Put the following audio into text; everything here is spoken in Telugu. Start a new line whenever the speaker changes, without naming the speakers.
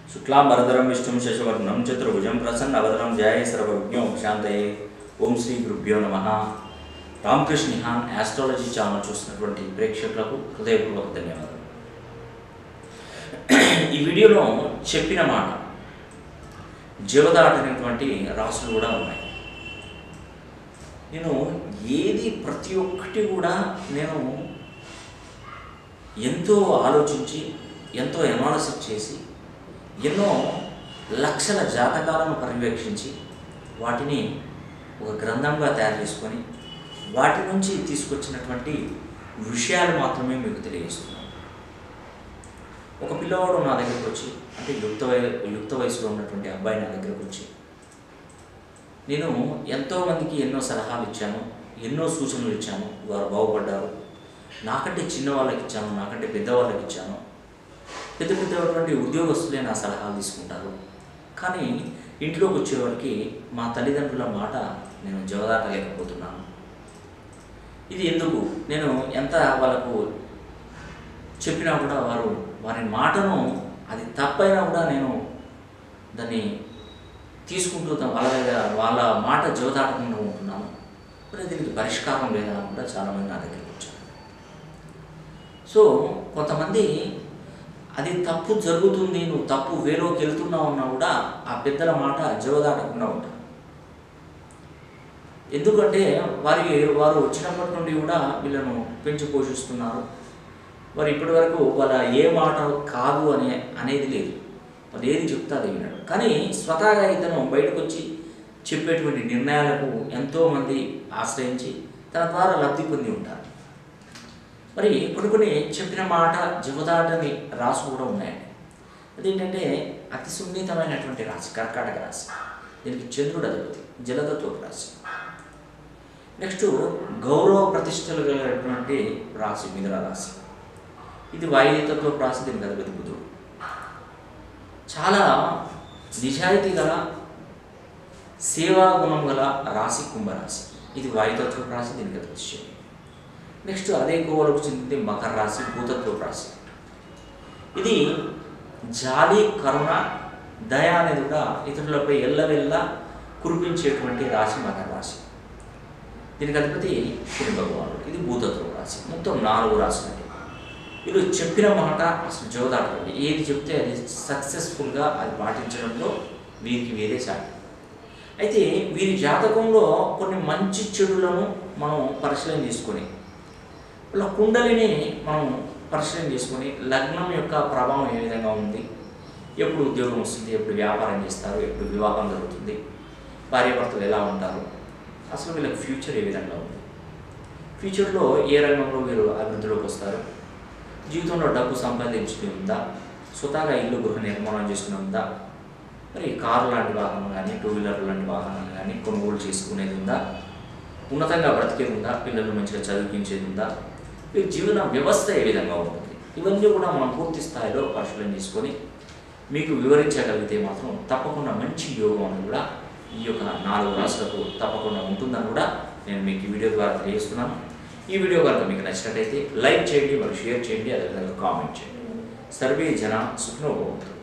శుక్లాంబరధరం విష్ణుం శశివర్ణం చతుర్భుజం ప్రసన్నవదనం జయ సర్వజ్ఞం శాంతయే ఓం శ్రీ గురుభ్యో నమ రామకృష్ణ నిహాన్ యాస్ట్రాలజీ ఛానల్ చూస్తున్నటువంటి ప్రేక్షకులకు హృదయపూర్వక ధన్యవాదాలు ఈ వీడియోలో చెప్పిన మాట జవదాటనటువంటి రాసులు కూడా ఉన్నాయి నేను ఏది ప్రతి ఒక్కటి కూడా నేను ఎంతో ఆలోచించి ఎంతో ఎనాలసిస్ చేసి ఎన్నో లక్షల జాతకాలను పర్యవేక్షించి వాటిని ఒక గ్రంథంగా తయారు చేసుకొని వాటి నుంచి తీసుకొచ్చినటువంటి విషయాలు మాత్రమే మీకు తెలియజేస్తున్నాను ఒక పిల్లవాడు నా దగ్గరకు వచ్చి అంటే యుక్త వయ యుక్త వయసులో ఉన్నటువంటి అబ్బాయి నా దగ్గరకు వచ్చి నేను ఎంతోమందికి ఎన్నో సలహాలు ఇచ్చాను ఎన్నో సూచనలు ఇచ్చాను వారు బాగుపడ్డారు నాకంటే చిన్న వాళ్ళకి ఇచ్చాను నాకంటే పెద్దవాళ్ళకి ఇచ్చాను పెద్ద పెద్దటువంటి ఉద్యోగస్తులే నా సలహాలు తీసుకుంటారు కానీ ఇంట్లోకి వచ్చేవారికి మా తల్లిదండ్రుల మాట నేను జవదాటలేకపోతున్నాను ఇది ఎందుకు నేను ఎంత వాళ్ళకు చెప్పినా కూడా వారు వారి మాటను అది తప్పైనా కూడా నేను దాన్ని తీసుకుంటూ త- వాళ్ళ దగ్గర వాళ్ళ మాట జవదాటకుండా ఉంటున్నాను మరి దీనికి పరిష్కారం లేదా అని కూడా చాలామంది నా దగ్గరికి వచ్చారు సో కొంతమంది అది తప్పు జరుగుతుంది నువ్వు తప్పు వేలోకి వెళ్తున్నావు అన్నా కూడా ఆ పెద్దల మాట జవదాటకుండా ఉంటారు ఎందుకంటే వారి వారు వచ్చినప్పటి నుండి కూడా వీళ్ళను పెంచి పోషిస్తున్నారు వారు ఇప్పటి వరకు వాళ్ళ ఏ మాట కాదు అనే అనేది లేదు వాళ్ళు ఏది చెప్తే అది వినడు కానీ స్వతహాగా ఇతను బయటకు వచ్చి చెప్పేటువంటి నిర్ణయాలకు ఎంతోమంది ఆశ్రయించి తన ద్వారా లబ్ధి పొంది ఉంటారు మరి కొన్ని కొన్ని చెప్పిన మాట జవదాటని రాసు కూడా ఉన్నాయండి అదేంటంటే అతి సున్నితమైనటువంటి రాశి కర్కాటక రాశి దీనికి చంద్రుడు అధిపతి జలతత్వ రాశి నెక్స్ట్ గౌరవ ప్రతిష్టలు కలిగినటువంటి రాశి మిథున రాశి ఇది వాయుతత్వ రాశి దీనికి అధిపతి బుధుడు చాలా నిజాయితీ గల సేవా గుణం గల రాశి కుంభరాశి ఇది వాయుతత్వ రాశి దీనికి అధిపతి శని నెక్స్ట్ అదే కోవలకు చెందింది మకర రాశి భూతత్వ రాశి ఇది జాలి కరుణ దయ అనేది కూడా ఇతరులపై ఎల్లవెల్ల కురిపించేటువంటి రాశి మకర రాశి దీనికి అధిపతి శని భగవానుడు ఇది భూతత్వ రాశి మొత్తం నాలుగు రాశులు అండి వీళ్ళు చెప్పిన మాట అసలు జోదాటండి ఏది చెప్తే అది సక్సెస్ఫుల్గా అది పాటించడంలో వీరికి వేరే సాటి అయితే వీరి జాతకంలో కొన్ని మంచి చెడులను మనం పరిశీలన చేసుకొని వాళ్ళ కుండలిని మనం పరిశీలన చేసుకొని లగ్నం యొక్క ప్రభావం ఏ విధంగా ఉంది ఎప్పుడు ఉద్యోగం వస్తుంది ఎప్పుడు వ్యాపారం చేస్తారు ఎప్పుడు వివాహం జరుగుతుంది భార్యాభర్తలు ఎలా ఉంటారు అసలు వీళ్ళకి ఫ్యూచర్ ఏ విధంగా ఉంది ఫ్యూచర్లో ఏ రంగంలో వీరు అభివృద్ధిలోకి వస్తారు జీవితంలో డబ్బు సంపాదించుకుని ఉందా స్వతహాగా ఇల్లు గృహ నిర్మాణం చేసుకుని ఉందా మరి కారు లాంటి వాహనం కానీ టూ వీలర్ లాంటి వాహనం కానీ కొనుగోలు చేసుకునేది ఉందా ఉన్నతంగా బ్రతికేది ఉందా పిల్లలు మంచిగా చదివించేది ఉందా ఈ జీవన వ్యవస్థ ఏ విధంగా ఉంటుంది ఇవన్నీ కూడా మనం పూర్తి స్థాయిలో పరిశీలన చేసుకొని మీకు వివరించగలిగితే మాత్రం తప్పకుండా మంచి యోగం అని కూడా ఈ యొక్క నాలుగు రాసులకు తప్పకుండా ఉంటుందని కూడా నేను మీకు ఈ వీడియో ద్వారా తెలియజేస్తున్నాను ఈ వీడియో కనుక మీకు నచ్చినట్టయితే లైక్ చేయండి మరియు షేర్ చేయండి అదేవిధంగా కామెంట్ చేయండి సర్వే జన సుఖనోభవంతు